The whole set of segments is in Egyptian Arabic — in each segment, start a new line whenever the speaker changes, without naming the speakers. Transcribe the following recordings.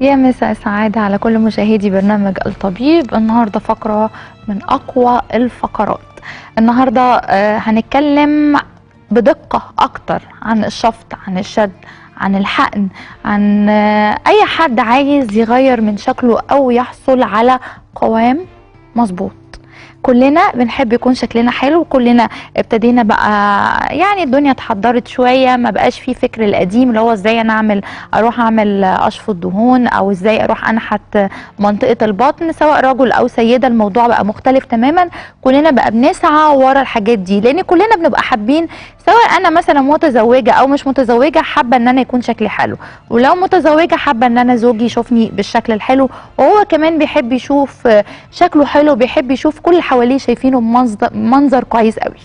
يا مساء السعادة على كل مشاهدي برنامج الطبيب النهاردة فقرة من أقوى الفقرات النهاردة آه، هنتكلم بدقة أكتر عن الشفط عن الشد عن الحقن عن آه، أي حد عايز يغير من شكله أو يحصل على قوام مظبوط كلنا بنحب يكون شكلنا حلو كلنا ابتدينا بقى يعني الدنيا اتحضرت شويه ما بقاش في فكر القديم اللي هو ازاي انا اعمل اروح اعمل اشفط دهون او ازاي اروح انحت منطقه البطن سواء رجل او سيده الموضوع بقى مختلف تماما كلنا بقى بنسعى ورا الحاجات دي لان كلنا بنبقى حابين سواء انا مثلا متزوجه او مش متزوجه حابه ان انا يكون شكلي حلو ولو متزوجه حابه ان انا زوجي يشوفني بالشكل الحلو وهو كمان بيحب يشوف آه، شكله حلو بيحب يشوف كل اللي حواليه شايفينه منظر, منظر كويس قوي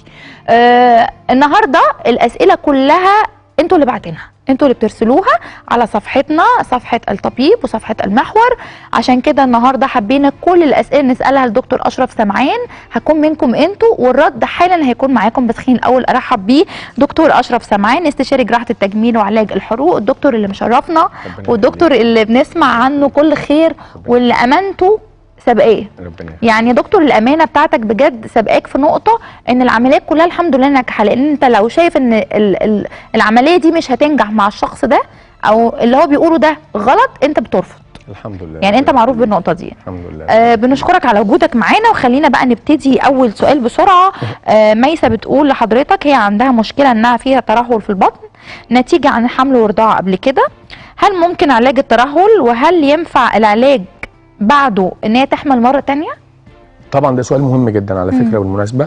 آه النهارده الاسئله كلها انتوا اللي بعتينها انتوا اللي بترسلوها على صفحتنا صفحه الطبيب وصفحه المحور عشان كده النهارده حبينا كل الاسئله نسالها لدكتور اشرف سمعان هكون منكم انتوا والرد حالا هيكون معاكم بس خليني الاول ارحب بيه دكتور اشرف سمعان استشاري جراحه التجميل وعلاج الحروق الدكتور اللي مشرفنا والدكتور اللي بنسمع عنه كل خير واللي امانته سابقاه
ربنا
يعني يا دكتور الامانه بتاعتك بجد سابقاك في نقطه ان العمليات كلها الحمد لله ناجحه لان انت لو شايف ان ال ال العمليه دي مش هتنجح مع الشخص ده او اللي هو بيقوله ده غلط انت بترفض
الحمد لله
يعني انت معروف بالنقطه دي
الحمد لله
آه بنشكرك على وجودك معانا وخلينا بقى نبتدي اول سؤال بسرعه آه ميسه بتقول لحضرتك هي عندها مشكله انها فيها ترهل في البطن نتيجه عن حمل ورضاعه قبل كده هل ممكن علاج الترهل وهل ينفع العلاج بعده ان هي تحمل مره تانية
طبعا ده سؤال مهم جدا على فكره بالمناسبه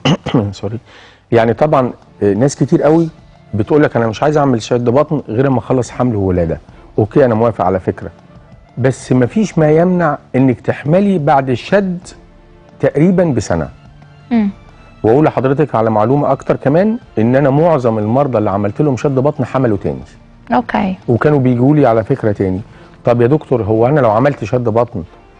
سوري يعني طبعا آه، ناس كتير قوي بتقول لك انا مش عايز اعمل شد بطن غير اما اخلص حمل وولاده اوكي انا موافق على فكره بس مفيش ما يمنع انك تحملي بعد الشد تقريبا بسنه
مم.
واقول لحضرتك على معلومه اكتر كمان ان انا معظم المرضى اللي عملت لهم شد بطن حملوا تاني
اوكي
وكانوا بيجوا لي على فكره تاني طب يا دكتور هو انا لو عملت شد بطن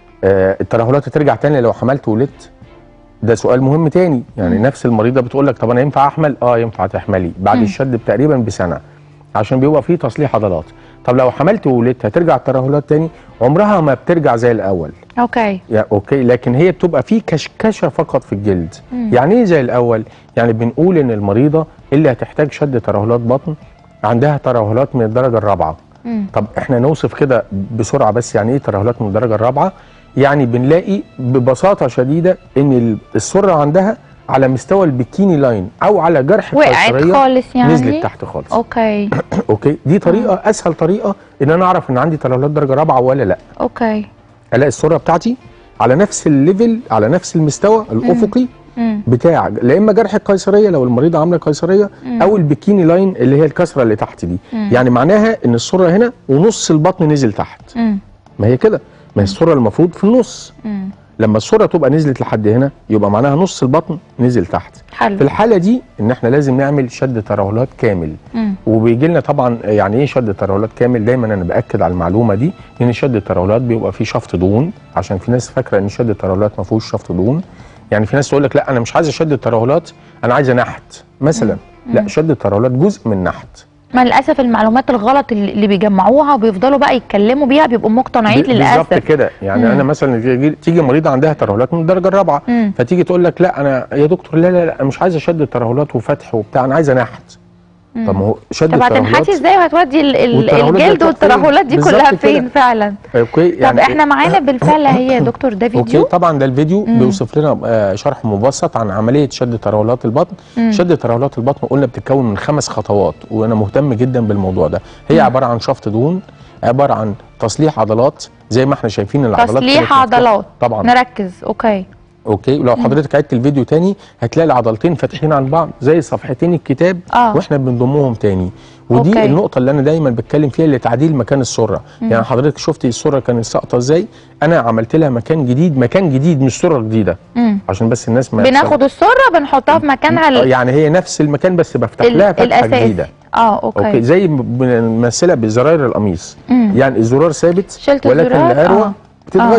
آه الترهلات هترجع تاني لو حملت وولدت ده سؤال مهم تاني يعني نفس المريضه بتقول لك طب انا ينفع احمل اه ينفع تحملي بعد
مم.
الشد تقريبا بسنه عشان بيبقى فيه تصليح عضلات طب لو حملت وولدت هترجع الترهلات تاني عمرها ما بترجع زي الاول
اوكي
يا اوكي لكن هي بتبقى في كشكشه فقط في الجلد
مم.
يعني ايه زي الاول يعني بنقول ان المريضه اللي هتحتاج شد ترهلات بطن عندها ترهلات من الدرجه الرابعه
مم.
طب احنا نوصف كده بسرعه بس يعني ايه ترهلات من الدرجه الرابعه يعني بنلاقي ببساطه شديده ان ال- السره عندها على مستوى البكيني لاين او على جرح
وقعت
القيصريه
خالص يعني
نزلت تحت خالص
اوكي
اوكي دي طريقه اسهل طريقه ان انا اعرف ان عندي ترهلات درجه رابعه ولا لا
اوكي
الاقي السره بتاعتي على نفس الليفل على نفس المستوى الافقي
مم.
بتاع لا اما جرح القيصريه لو المريضه عامله قيصريه او البكيني لاين اللي هي الكسره اللي تحت دي
مم.
يعني معناها ان السره هنا ونص البطن نزل تحت
مم.
ما هي كده ما هي السره المفروض في النص
مم.
لما السره تبقى نزلت لحد هنا يبقى معناها نص البطن نزل تحت
حلو
في الحاله دي ان احنا لازم نعمل شد ترهلات كامل
مم.
وبيجي لنا طبعا يعني ايه شد ترهلات كامل دايما انا باكد على المعلومه دي ان شد الترهلات بيبقى فيه شفط دهون عشان في ناس فاكره ان شد الترهلات ما فيهوش شفط دهون يعني في ناس تقول لك لا انا مش عايزه شد الترهلات انا عايزه نحت مثلا لا شد الترهلات جزء من نحت
ما للاسف المعلومات الغلط اللي اللي بيجمعوها وبيفضلوا بقى يتكلموا بيها بيبقوا مقتنعين
ب- بالظبط
للاسف
كده يعني
مم.
انا مثلا تيجي, تيجي مريضه عندها ترهلات من الدرجه الرابعه
مم.
فتيجي تقول لك لا انا يا دكتور لا لا لا أنا مش عايزه شد الترهلات وفتح وبتاع انا عايزه نحت طب ما هو شد
طب هتنحتي
الترهلات
ازاي وهتودي ال- ال-
والترهلات
الجلد
دي هتروح فين؟
والترهلات دي
بالظبط
كلها
كده.
فين فعلا
اوكي
طب احنا معانا بالفعل هي يا دكتور ده
اوكي
فيديو
طبعا ده الفيديو بيوصف لنا آه، شرح مبسط عن عمليه شد ترهلات البطن
مم.
شد ترهلات البطن قلنا بتتكون من خمس خطوات وانا مهتم جدا بالموضوع ده هي عباره عن شفط دهون عباره عن تصليح عضلات زي ما احنا شايفين العضلات كانت
تصليح
مفتوحة.
عضلات
طبعا
نركز اوكي
اوكي ولو حضرتك عدت الفيديو تاني هتلاقي العضلتين فاتحين عن بعض زي صفحتين الكتاب
آه.
واحنا بنضمهم تاني ودي
أوكي.
النقطه اللي انا دايما بتكلم فيها لتعديل مكان السره يعني حضرتك شفتي السره كانت ساقطه ازاي انا عملت لها مكان جديد مكان جديد مش سره جديده
مم.
عشان بس الناس ما
بناخد السره بنحطها في مكانها
آه،
ال-
يعني هي نفس المكان بس بفتح
ال-
لها فتحه
الاساسي
جديده
اه اوكي,
اوكي زي م- بنمثلها بزراير القميص
مم.
يعني الزرار ثابت
شلت
ولكن
الزرار،
العروه
آه.
بتتغير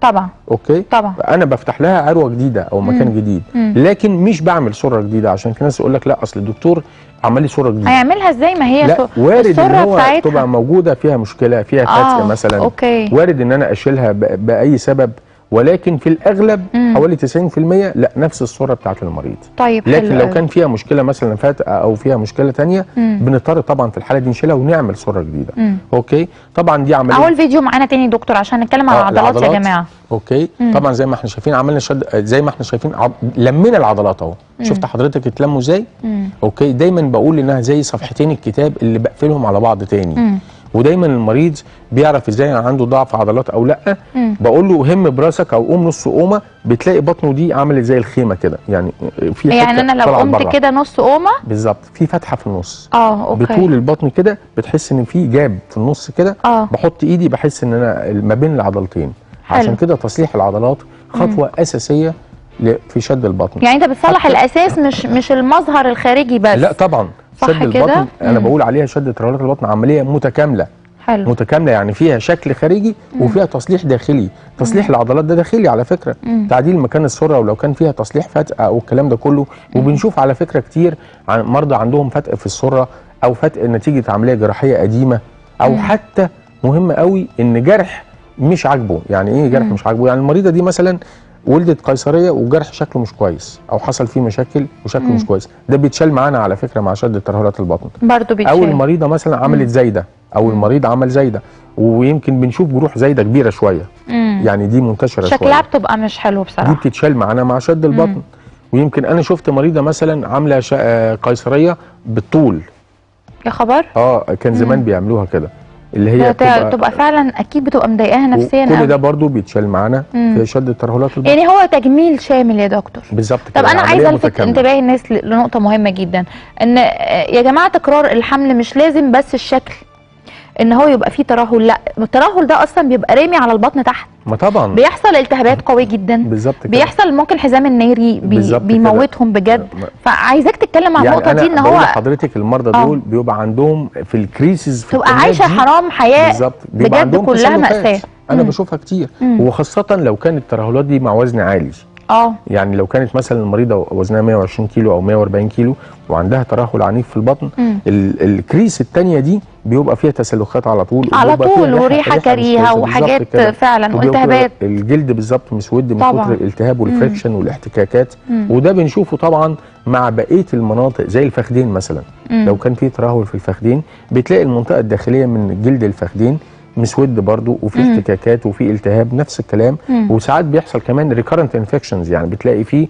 طبعا
اوكي
طبعا
انا بفتح لها عروه جديده او مكان
مم.
جديد
مم.
لكن مش بعمل سره جديده عشان في ناس يقول لك لا اصل الدكتور عمل لي سره جديده
هيعملها ازاي ما هي
لا
سو-
وارد ان
السرة
هو
بتاعتها.
تبقى موجوده فيها مشكله فيها فتق مثلا
اوكي
وارد ان انا اشيلها ب- باي سبب ولكن في الاغلب
مم.
حوالي 90% لا نفس الصوره بتاعت المريض
طيب
لكن
حلو
لو
قوي.
كان فيها مشكله مثلا فتقه او فيها مشكله تانية
مم.
بنضطر طبعا في الحاله دي نشيلها ونعمل صوره جديده
مم.
اوكي طبعا دي عمليه
اهو الفيديو معانا تاني دكتور عشان نتكلم عن
آه،
العضلات يا
العضلات.
جماعه
اوكي
مم.
طبعا زي ما احنا شايفين عملنا شد زي ما احنا شايفين عض... لمينا العضلات اهو شفت حضرتك اتلموا ازاي
مم.
اوكي دايما بقول انها زي صفحتين الكتاب اللي بقفلهم على بعض تاني
مم.
ودايما المريض بيعرف ازاي عنده ضعف عضلات او لا
مم.
بقول له هم براسك او قوم نص قومه بتلاقي بطنه دي عملت زي الخيمه كده يعني في
يعني
حتة
انا لو
طالعة
قمت
لبره.
كده نص قومه
بالظبط في فتحه في النص
اه اوكي
بطول البطن كده بتحس ان في جاب في النص كده
اه
بحط ايدي بحس ان انا ما بين العضلتين
حلو.
عشان كده تصليح العضلات خطوه اساسيه ل- في شد البطن
يعني انت بتصلح
حتى-
الاساس مش مش المظهر الخارجي بس
لا طبعا
صح
شد
كده؟
البطن انا
مم.
بقول عليها شد ترهلات البطن عمليه متكامله
حلو
متكامله يعني فيها شكل خارجي وفيها تصليح داخلي تصليح العضلات ده داخلي على فكره
مم.
تعديل مكان السره ولو كان فيها تصليح فتق او الكلام ده كله وبنشوف على فكره كتير عن مرضى عندهم فتق في السره او فتق نتيجه عمليه جراحيه قديمه او
مم.
حتى مهم قوي ان جرح مش عاجبه يعني ايه جرح
مم.
مش عاجبه يعني المريضه دي مثلا ولدت قيصريه وجرح شكله مش كويس او حصل فيه مشاكل وشكله
مم.
مش كويس ده بيتشال معانا على فكره مع شد ترهلات البطن
برضه
او
بيتشال
المريضه مثلا عملت زايده او المريض عمل زايده ويمكن بنشوف جروح زايده كبيره شويه
مم.
يعني دي منتشره
شكلها
شويه
بتبقى مش حلو
دي
بصراحه
بتتشال معانا مع شد البطن ويمكن انا شفت مريضه مثلا عامله شا- آه، قيصريه بالطول
يا خبر
اه كان زمان بيعملوها كده اللي هي
تبقى, تبقى فعلا اكيد بتبقى مضايقاها نفسيا
كل
أوي.
ده برضو بيتشال معانا
مم.
في شد ترهلات البطن
يعني هو تجميل شامل يا دكتور
بالظبط
طب
كده
انا
عملية
عايزه الفت
متكاملة.
انتباه الناس ل- لنقطه مهمه جدا ان آه، يا جماعه تكرار الحمل مش لازم بس الشكل ان هو يبقى فيه ترهل لا الترهل ده اصلا بيبقى رامي على البطن تحت
ما طبعا
بيحصل التهابات قويه جدا
بالظبط كده
بيحصل ممكن الحزام الناري بي
بالظبط كده.
بيموتهم بجد
ما-
فعايزاك تتكلم عن
يعني
النقطه
انا
دي ان
بقول
هو
لحضرتك المرضى
آه.
دول بيبقى عندهم في الكريسز في
تبقى
القناة
عايشه
دي
حرام حياه
بالظبط بيبقى
بجد
عندهم
كلها
تسلخات.
مأساة.
انا
مم.
بشوفها كتير
مم.
وخاصه لو كانت الترهلات دي مع وزن عالي
اه
يعني لو كانت مثلا المريضه وزنها 120 كيلو او 140 كيلو وعندها ترهل عنيف في البطن
مم.
ال- الكريس الثانيه دي بيبقى فيها تسلخات على طول
على
وبيبقى فيها
طول
ريحة-
وريحه
مش
كريهه
كويسة. بالظبط
وحاجات
كده.
فعلا
وبيبقى
والتهابات
الجلد بالظبط مسود من
طبعاً.
كتر الالتهاب والفريكشن والاحتكاكات
مم.
وده بنشوفه طبعا مع بقيه المناطق زي الفخدين مثلا
مم.
لو كان في ترهل في الفخدين بتلاقي المنطقه الداخليه من جلد الفخدين مسود برضو وفي
مم.
احتكاكات وفي التهاب نفس الكلام
مم.
وساعات بيحصل كمان ريكارنت انفكشنز يعني بتلاقي فيه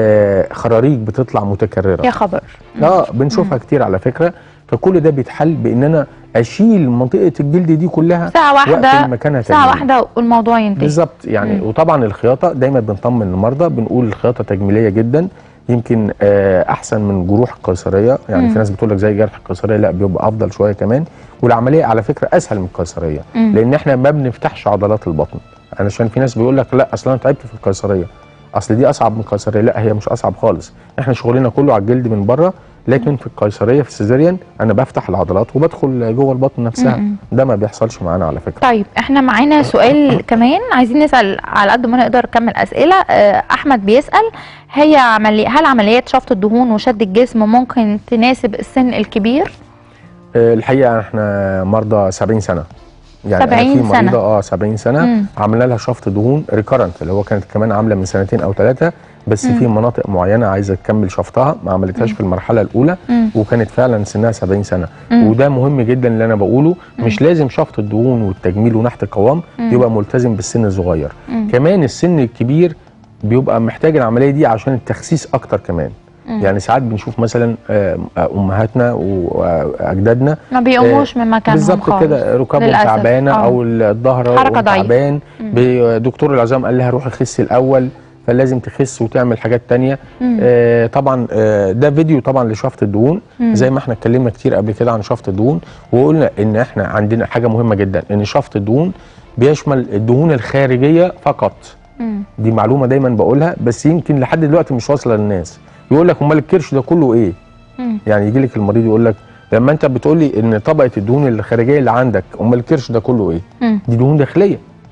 آه خراريج بتطلع متكرره
يا خبر
اه بنشوفها كتير على فكره فكل ده بيتحل بان انا اشيل منطقه الجلد دي كلها
ساعه واحده
وأقفل مكانها
ساعه
تاني.
واحده والموضوع ينتهي
بالظبط يعني
مم.
وطبعا الخياطه دايما بنطمن المرضى بنقول الخياطه تجميليه جدا يمكن آه، احسن من جروح القيصريه يعني
مم.
في ناس بتقول لك زي جرح القيصريه لا بيبقى افضل شويه كمان والعمليه على فكره اسهل من القيصريه
مم.
لان احنا ما بنفتحش عضلات البطن علشان في ناس بيقول لك لا اصل انا تعبت في القيصريه اصل دي اصعب من القيصريه لا هي مش اصعب خالص احنا شغلنا كله على الجلد من بره لكن في القيصريه في السيزيريان انا بفتح العضلات وبدخل جوه البطن نفسها
مم.
ده ما بيحصلش معانا على فكره
طيب احنا معانا سؤال كمان عايزين نسال على قد ما نقدر كمل اسئله آه، احمد بيسال هي عملي هل عمليات شفط الدهون وشد الجسم ممكن تناسب السن الكبير
آه، الحقيقه احنا مرضى 70 سنه يعني
70
أنا في
سنة.
مريضه اه 70 سنه
مم.
عملنا لها شفط دهون ريكارنت اللي هو كانت كمان عامله من سنتين او ثلاثه بس في مناطق معينه عايزه تكمل شفتها ما عملتهاش في المرحله الاولى
مم.
وكانت فعلا سنها 70 سنه
مم.
وده مهم جدا اللي انا بقوله مش لازم شفط الدهون والتجميل ونحت القوام يبقى ملتزم بالسن الصغير
مم.
كمان السن الكبير بيبقى محتاج العمليه دي عشان التخسيس اكتر كمان
مم.
يعني ساعات بنشوف مثلا آه، امهاتنا واجدادنا
ما بيقوموش من مكانهم
بالظبط
خالص
كده ركابهم
للأسف.
تعبانه
آه.
او الظهر
حركة ضعيفة.
تعبان بي- دكتور العظام قال لها روحي خسي الاول فلازم تخس وتعمل حاجات تانية
مم.
آه طبعا آه ده فيديو طبعا لشفط الدهون
مم.
زي ما احنا اتكلمنا كتير قبل كده عن شفط الدهون وقلنا ان احنا عندنا حاجه مهمه جدا ان شفط الدهون بيشمل الدهون الخارجيه فقط
مم.
دي معلومه دايما بقولها بس يمكن لحد دلوقتي مش واصله للناس يقول لك امال الكرش ده كله ايه
مم.
يعني يجي لك المريض يقول لك لما انت بتقول لي ان طبقه الدهون الخارجيه اللي عندك امال الكرش ده كله ايه
مم.
دي دهون داخليه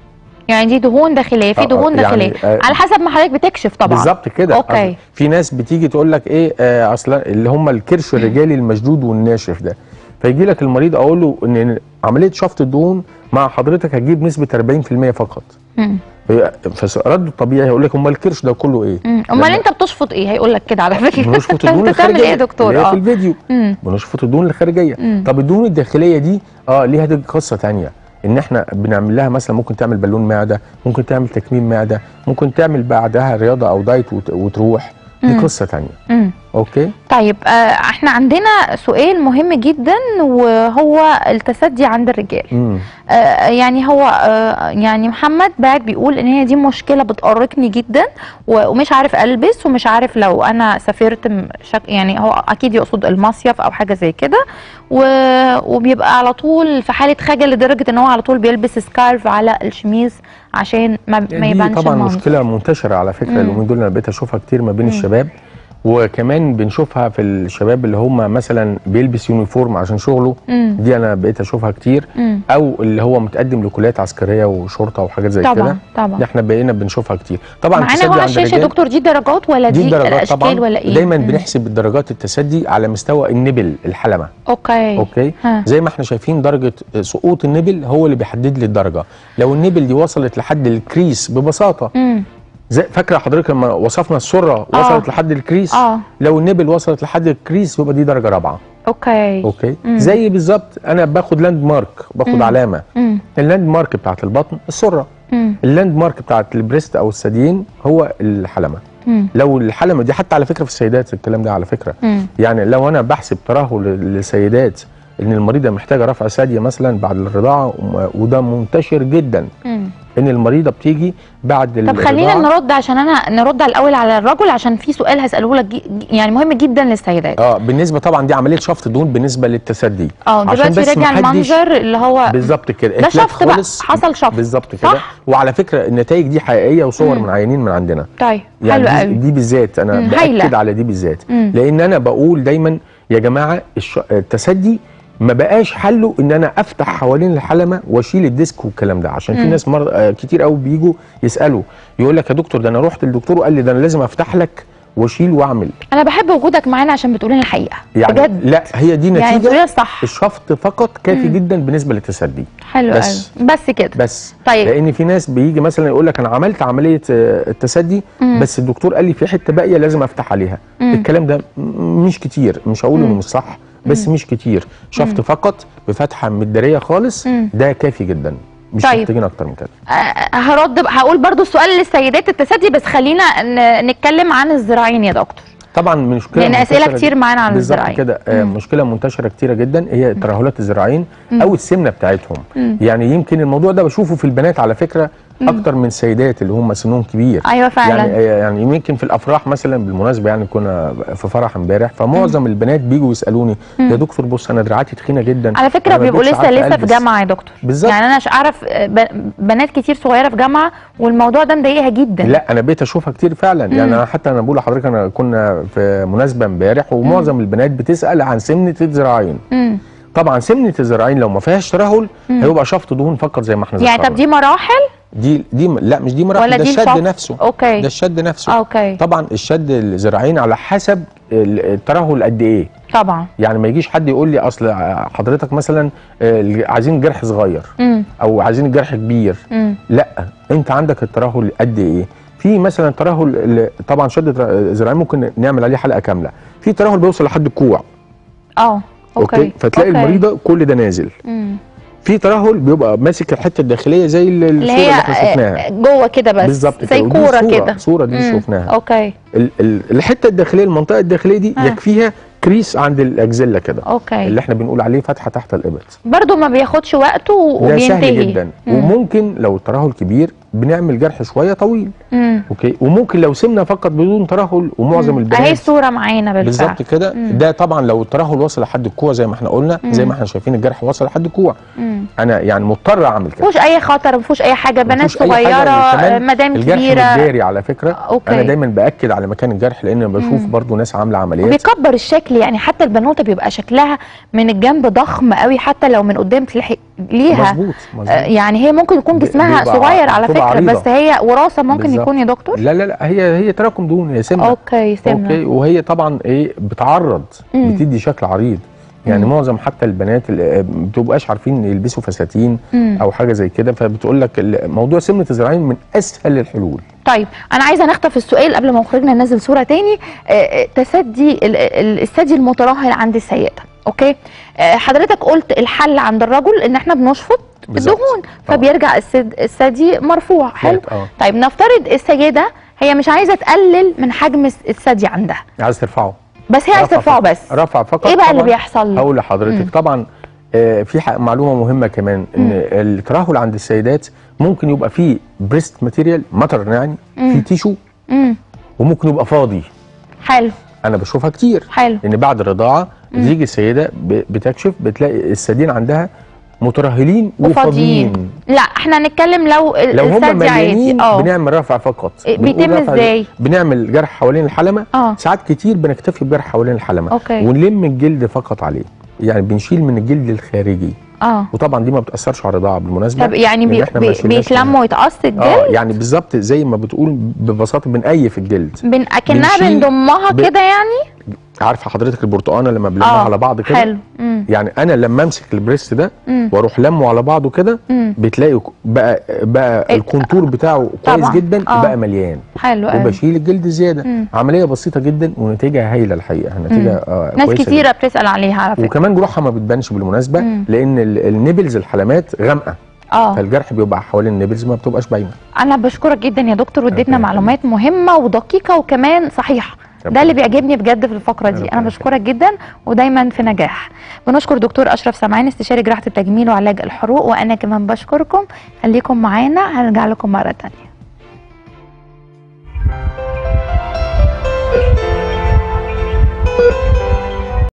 يعني دي دهون داخليه في
آه، آه،
دهون
يعني،
داخليه
آه،
على حسب ما حضرتك بتكشف طبعا
بالظبط كده
أوكي.
أصل في ناس بتيجي تقول لك ايه آه اصلا اللي هم الكرش الرجالي المشدود والناشف ده فيجي لك المريض اقول له ان عمليه شفط الدهون مع حضرتك هتجيب نسبه 40% فقط
مم.
هي- فرده الطبيعي هيقول لك امال الكرش ده كله ايه؟
مم. امال
لما-
انت بتشفط ايه هيقول لك كده على فكره
بنشفط الدهون
انت بتعمل
الخارجيه
ايه يا دكتور
اللي هي في
اه
الفيديو
مم.
بنشفط الدهون الخارجيه
مم.
طب الدهون الداخليه دي اه ليها دي قصه تانية ان احنا بنعمل لها مثلا ممكن تعمل بالون معده ممكن تعمل تكميم معده ممكن تعمل بعدها رياضه او دايت وت- وتروح دي
مم.
قصه تانية
مم.
اوكي
طيب آه احنا عندنا سؤال مهم جدا وهو التسدي عند الرجال
امم
آه يعني هو آه يعني محمد بعد بيقول ان هي دي مشكله بتقرقني جدا و- ومش عارف البس ومش عارف لو انا سافرت م- شك يعني هو اكيد يقصد المصيف او حاجه زي كده و- وبيبقى على طول في حاله خجل لدرجه ان هو على طول بيلبس سكارف على الشميز عشان ما, ما
دي
يبانش
طبعا
المنظر.
مشكله منتشره على فكره
مم.
اليومين دول انا بقيت اشوفها كتير ما بين الشباب وكمان بنشوفها في الشباب اللي هم مثلا بيلبس يونيفورم عشان شغله
مم.
دي انا بقيت اشوفها كتير
مم.
او اللي هو متقدم لكليات عسكريه وشرطه وحاجات زي
طبعا
كده
طبعا
دي احنا بقينا بنشوفها كتير طبعا
معانا
التسدي
هو على
عند
الشاشه
الرجال
دكتور دي درجات ولا دي,
دي درجات
الاشكال
طبعا
ولا ايه
دايما
مم.
بنحسب درجات التسدي على مستوى النبل الحلمه
اوكي
اوكي
ها.
زي ما احنا شايفين درجه سقوط النبل هو اللي بيحدد لي الدرجه لو النبل دي وصلت لحد الكريس ببساطه
مم.
زي فاكره حضرتك لما وصفنا السره
آه.
وصلت لحد الكريس
اه
لو النبل وصلت لحد الكريس يبقى دي درجه رابعه
اوكي
اوكي
مم.
زي بالظبط انا باخد لاند مارك باخد
مم.
علامه
مم.
اللاند مارك بتاعت البطن السره
مم.
اللاند مارك بتاعت البريست او الثديين هو الحلمه
مم.
لو الحلمه دي حتى على فكره في السيدات الكلام ده على فكره
مم.
يعني لو انا بحسب ترهل للسيدات ان المريضه محتاجه رفع ثدي مثلا بعد الرضاعه وم- وده منتشر جدا
مم.
ان المريضه بتيجي بعد
طب خلينا
الرضاعة-
نرد عشان انا نرد على الاول على الرجل عشان في سؤال هساله لك جي- يعني مهم جدا للسيدات
اه بالنسبه طبعا دي عمليه شفط دهون بالنسبه للتسدي
اه
عشان
دلوقتي
بس
رجع
محدش-
المنظر اللي هو
بالظبط كده
ده
إفلات
شفط بقى
خالص.
حصل شفط
بالظبط كده
صح؟
وعلى فكره النتائج دي حقيقيه وصور
مم.
من عيانين من عندنا
طيب
يعني
حلو
دي,
قوي
دي بالذات انا
مم،
باكد
هايلة.
على دي بالذات
مم.
لان انا بقول دايما يا جماعه الش... التسدي ما بقاش حله ان انا افتح حوالين الحلمه واشيل الديسك والكلام ده عشان في
مم.
ناس مر... آه، كتير قوي بيجوا يسالوا يقول لك يا دكتور ده انا رحت للدكتور وقال لي ده انا لازم افتح لك واشيل واعمل
انا بحب وجودك معانا عشان بتقول لنا الحقيقه
يعني
بجد
لا هي دي
يعني
نتيجه
بتقول لنا الصح
الشفط فقط كافي جدا بالنسبه للتسدي
حلو
بس.
قوي بس كده
بس
طيب
لان في ناس بيجي مثلا يقول لك انا عملت عمليه آه، التسدي
مم.
بس الدكتور قال لي في حته باقيه لازم افتح عليها
مم.
الكلام ده م- مش كتير مش هقول انه
مم.
مش صح بس مش كتير شفط فقط بفتحه مداريه خالص
مم.
ده كافي جدا مش
طيب.
محتاجين اكتر من كده
آه، هرد هقول برضو السؤال للسيدات التسدي بس خلينا ن- نتكلم عن الذراعين يا دكتور
طبعا مشكله
لان اسئله
منتشرة
كتير معانا عن
بالظبط
الذراعين
كده آه،
مم.
مشكله منتشره كتيره جدا هي ترهلات الذراعين
مم.
او السمنه بتاعتهم
مم.
يعني يمكن الموضوع ده بشوفه في البنات على فكره اكتر من السيدات اللي هم سنهم كبير
ايوه فعلا
يعني يعني يمكن في الافراح مثلا بالمناسبه يعني كنا في فرح امبارح فمعظم البنات بيجوا يسالوني
مم.
يا دكتور بص انا دراعاتي تخينه جدا
على فكره
أنا ما
بيبقوا
بقتش
لسه
عارفة
لسه في
ألبس.
جامعه يا دكتور
بالظبط
يعني انا ش- اعرف آه، ب- بنات كتير صغيره في جامعه والموضوع ده مضايقها جدا
لا انا بقيت اشوفها كتير فعلا يعني انا حتى انا بقول لحضرتك انا كنا في مناسبه امبارح ومعظم البنات بتسال عن سمنه الذراعين
مم.
طبعا سمنه الذراعين لو ما فيهاش ترهل
مم.
هيبقى شفط دهون فقط زي ما احنا
يعني
ذكرنا
طب دي مراحل
دي دي لا مش دي مراحل
ولا
ده
دي
الشد
الشفط؟
نفسه
اوكي
ده الشد نفسه
اوكي
طبعا الشد الذراعين على حسب ال- الترهل قد ايه
طبعا
يعني ما يجيش حد يقول لي اصل حضرتك مثلا آه، عايزين جرح صغير
امم
او عايزين جرح كبير
امم
لا انت عندك الترهل قد ايه في مثلا ترهل ال- طبعا شد الذراعين ممكن نعمل عليه حلقه كامله في ترهل بيوصل لحد الكوع
اه اوكي
فتلاقي
أوكي.
المريضه كل ده نازل
مم.
في ترهل بيبقى ماسك الحته الداخليه زي ال-
اللي
الصوره
هي
اللي احنا شفناها
آه، جوه كده بس
بالظبط
زي
ودي
كوره
صورة-
كده
صوره دي
مم.
شفناها
اوكي
ال- ال- الحته الداخليه المنطقه الداخليه دي
آه.
يكفيها كريس عند الاجزله كده
اوكي
اللي احنا بنقول عليه فتحه تحت الابط
برضو ما بياخدش وقته
ده
وبينتهي
سهل جدا
مم.
وممكن لو الترهل كبير بنعمل جرح شويه طويل
مم.
اوكي وممكن لو سمنه فقط بدون ترهل ومعظم
مم. اهي
البنات
الصوره معانا بالفعل
بالظبط كده
مم.
ده طبعا لو الترهل وصل لحد الكوع زي ما احنا قلنا زي ما احنا شايفين الجرح وصل لحد الكوع
مم.
انا يعني مضطر اعمل كده
مفيهوش اي خطر مفيهوش اي حاجه بنات
مفيش أي حاجة،
صغيره
وكمان
مدام
الجرح
كبيره
متداري على فكره
أوكي.
انا دايما باكد على مكان الجرح لان أنا بشوف
مم.
برضو ناس عامله عمليات
وبيكبر الشكل يعني حتى البنوته بيبقى شكلها من الجنب ضخم قوي حتى لو من قدام تلاقي ليها
مظبوط
آه،
مظبوط
يعني هي ممكن يكون
ب-
جسمها
بيبقى
صغير على
بتبقى
فكره
عريضة.
بس هي وراثه ممكن
بالظبط.
يكون يا دكتور
لا لا لا هي هي تراكم دهون هي سمنه
اوكي سمنه
اوكي وهي طبعا ايه بتعرض
مم.
بتدي شكل عريض يعني
مم.
معظم حتى البنات اللي ما بتبقاش عارفين يلبسوا فساتين
مم.
او حاجه زي كده فبتقول لك ال- موضوع سمنه الذراعين من اسهل الحلول
طيب انا عايزه نخطف السؤال قبل ما مخرجنا ننزل صوره تاني آه، آه، تسدي ال- ال- الثدي المترهل عند السيده اوكي آه، حضرتك قلت الحل عند الرجل ان احنا بنشفط
بالظبط.
الدهون
آه.
فبيرجع السد- الثدي مرفوع حلو
اه
طيب نفترض السيده هي مش عايزه تقلل من حجم الس- الثدي عندها
عايز ترفعه
بس هي عايزه
رفع
ترفعه
فقط.
بس
رفع فقط
ايه بقى اللي
طبعاً.
بيحصل
هقول لحضرتك
مم.
طبعا آه، في ح- معلومه مهمه كمان ان
مم.
الترهل عند السيدات ممكن يبقى فيه بريست ماتيريال ماتر يعني
مم.
في تيشو
امم
وممكن يبقى فاضي
حلو
انا بشوفها كتير
حلو
ان بعد الرضاعه
مم.
تيجي السيده ب- بتكشف بتلاقي الثديين عندها مترهلين
وفاضيين
وفاضيين
لا احنا هنتكلم لو ال-
لو هم
الثدي عادي
مليانين
اه
بنعمل رفع فقط
إيه،
بنقول
بيتم
رفع-
إزاي؟
بنعمل جرح حوالين الحلمه
اه
ساعات كتير بنكتفي بجرح حوالين الحلمه
اوكي
ونلم الجلد فقط عليه يعني بنشيل من الجلد الخارجي
اه
وطبعا دي ما بتاثرش على الرضاعه بالمناسبه
طب يعني بي
لأن إحنا ما
بي
شلناش
بيتلم ويتقص الجلد
اه يعني بالظبط زي ما بتقول ببساطه بنقيف الجلد
بن اكنها
بنشيل-
بنضمها
ب-
كده يعني
عارفه حضرتك البرتقانه لما بنلمها
آه،
على بعض كده
حلو امم
يعني انا لما امسك البريست ده
امم
واروح لمه على بعضه كده
امم
بتلاقي ك- بقى بقى
إيه،
الكونتور بتاعه كويس
طبعاً،
جدا
آه.
بقى مليان
حلو قوي
وبشيل الجلد زياده
مم.
عمليه بسيطه جدا ونتيجه هايله الحقيقه نتيجه آه
ناس
كويسة
كتيره بتسال عليها على
جداً.
فكره
وكمان جروحها ما بتبانش بالمناسبه
مم.
لان ال- النبلز الحلمات غامقه
اه
فالجرح بيبقى حوالين النبلز ما بتبقاش باينه
انا بشكرك جدا يا دكتور واديتنا
ربنا
معلومات مهمه ودقيقه وكمان صحيحه ده اللي بيعجبني بجد في الفقره دي
ربنا
انا بشكرك جدا ودايما في نجاح بنشكر دكتور اشرف سمعان استشاري جراحه التجميل وعلاج الحروق وانا كمان بشكركم خليكم معانا هنرجع لكم مره تانية